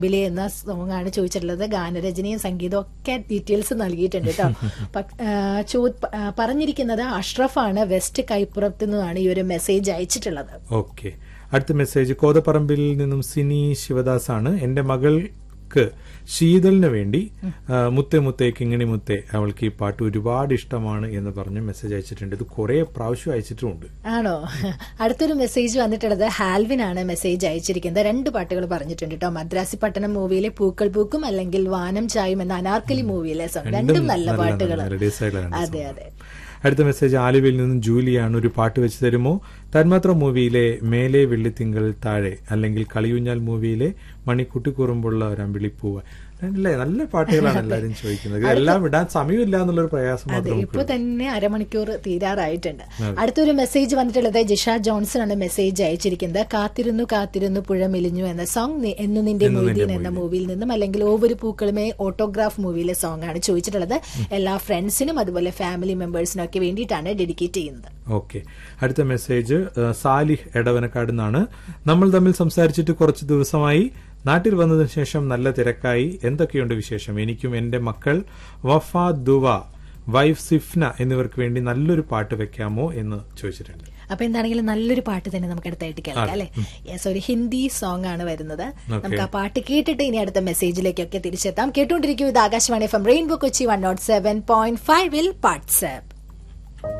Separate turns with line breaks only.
ബിലെ എന്ന സോങ് ആണ് ചോദിച്ചിട്ടുള്ളത് ഗാനരചനയും സംഗീതവും ഒക്കെ ഡീറ്റെയിൽസ് നൽകിയിട്ടുണ്ട് കേട്ടോ പ- ആ, ചോ- പ- ആ, പറഞ്ഞിരിക്കുന്നത് അഷ്റഫാണ് വെസ്റ്റ് കൈപ്പുറത്ത് നിന്നാണ് ഈ ഒരു മെസ്സേജ് അയച്ചിട്ടുള്ളത്
ഓക്കെ അടുത്ത മെസ്സേജ് കോതപ്പറമ്പിൽ നിന്നും സിനി ശിവദാസ് ആണ് എന്റെ മകൾക്ക് ശീതളിന് വേണ്ടി ആ, മുത്തേ മുത്തേ കിങ്ങിണി മുത്തേ അവൾക്ക് ഈ പാട്ട് ഒരുപാട് ഇഷ്ടമാണ് എന്ന് പറഞ്ഞ് മെസ്സേജ് അയച്ചിട്ടുണ്ട് ഇത് കുറെ പ്രാവശ്യം അയച്ചിട്ടുമുണ്ട്
ആണോ അടുത്തൊരു മെസ്സേജ് വന്നിട്ടുള്ളത് ഹാൽവിൻ ആണ് മെസ്സേജ് അയച്ചിരിക്കുന്നത് രണ്ട് പാട്ടുകൾ പറഞ്ഞിട്ടുണ്ട് കേട്ടോ മദ്രാസി പട്ടണം മൂവിയിലെ പൂക്കൾ പൂക്കും അല്ലെങ്കിൽ വാനം ചായും എന്ന അനാർക്കലി മൂവിയിലെ സോങ് രണ്ടും നല്ല പാട്ടുകൾ
melodious ആയിട്ടുള്ള രണ്ട്
അതെ
songs.
അതെ
അടുത്ത മെസ്സേജ് ആലുവയിൽ നിന്നും ജൂലിയാണ് ഒരു പാട്ട് വെച്ച് തരുമോ തന്മാത്ര മൂവിയിലെ മേലെ വെള്ളിത്തിങ്കൾ താഴെ അല്ലെങ്കിൽ കളിയൂഞ്ഞാൽ മൂവിയിലെ മണിക്കുട്ടി കുറുമ്പുള്ള ഒരമ്പിളിപ്പൂവ് അല്ലേ നല്ല പാട്ടുകളാണ് എല്ലാവരും ചോദിക്കുന്നത് എല്ലാം ഇടാൻ സമയമില്ല എന്നുള്ളൊരു പ്രയാസം
അതെ
മാത്രം
ഇപ്പൊ തന്നെ അരമണിക്കൂർ തീരാറായിട്ടുണ്ട് അടുത്തൊരു മെസ്സേജ് വന്നിട്ടുള്ളത് ജിഷ ജോൺസൺ ആണ് മെസ്സേജ് അയച്ചിരിക്കുന്നത് കാത്തിരുന്നു കാത്തിരുന്നു പുഴ മെലിഞ്ഞു എന്ന സോങ് എന്നു നിന്റെ മൊയ്തീൻ എന്ന മൂവിയിൽ നിന്നും അല്ലെങ്കിൽ ഓവൊരു പൂക്കളുമേ ഓട്ടോഗ്രാഫ് മൂവിയിലെ സോങ് ആണ് ചോദിച്ചിട്ടുള്ളത് എല്ലാ ഫ്രണ്ട്സിനും അതുപോലെ ഫാമിലി മെമ്പേഴ്സിനും ഒക്കെ വേണ്ടിയിട്ടാണ് ഡെഡിക്കേറ്റ് ചെയ്യുന്നത്
ഓക്കെ അടുത്ത മെസ്സേജ് ആ, സാലിഹ് എടവനക്കാട് നിന്നാണ് നമ്മൾ തമ്മിൽ സംസാരിച്ചിട്ട് കുറച്ച് ദിവസമായി നാട്ടിൽ വന്നതിന് ശേഷം നല്ല തിരക്കായി എന്തൊക്കെയുണ്ട് വിശേഷം എനിക്കും എന്റെ മക്കൾ വഫ ദുവ വൈഫ് സിഫ്ന എന്നിവർക്ക് വേണ്ടി നല്ലൊരു പാട്ട് വെക്കാമോ എന്ന് ചോദിച്ചിട്ടുണ്ട്
അപ്പൊ എന്താണെങ്കിലും നല്ലൊരു പാട്ട് തന്നെ നമുക്ക് അടുത്തായിട്ട് കേൾക്കാം അല്ലെ യെസ് ഒരു ഹിന്ദി സോങ് ആണ് വരുന്നത് നമുക്ക് ആ പാട്ട് കേട്ടിട്ട് ഇനി അടുത്ത മെസ്സേജിലേക്കൊക്കെ തിരിച്ചെത്താം കേട്ടുകൊണ്ടിരിക്കും ഇത് Akashvani F M rainbow Kochi one naught seven point ഫൈവിൽ പാട്ട്സപ്പ്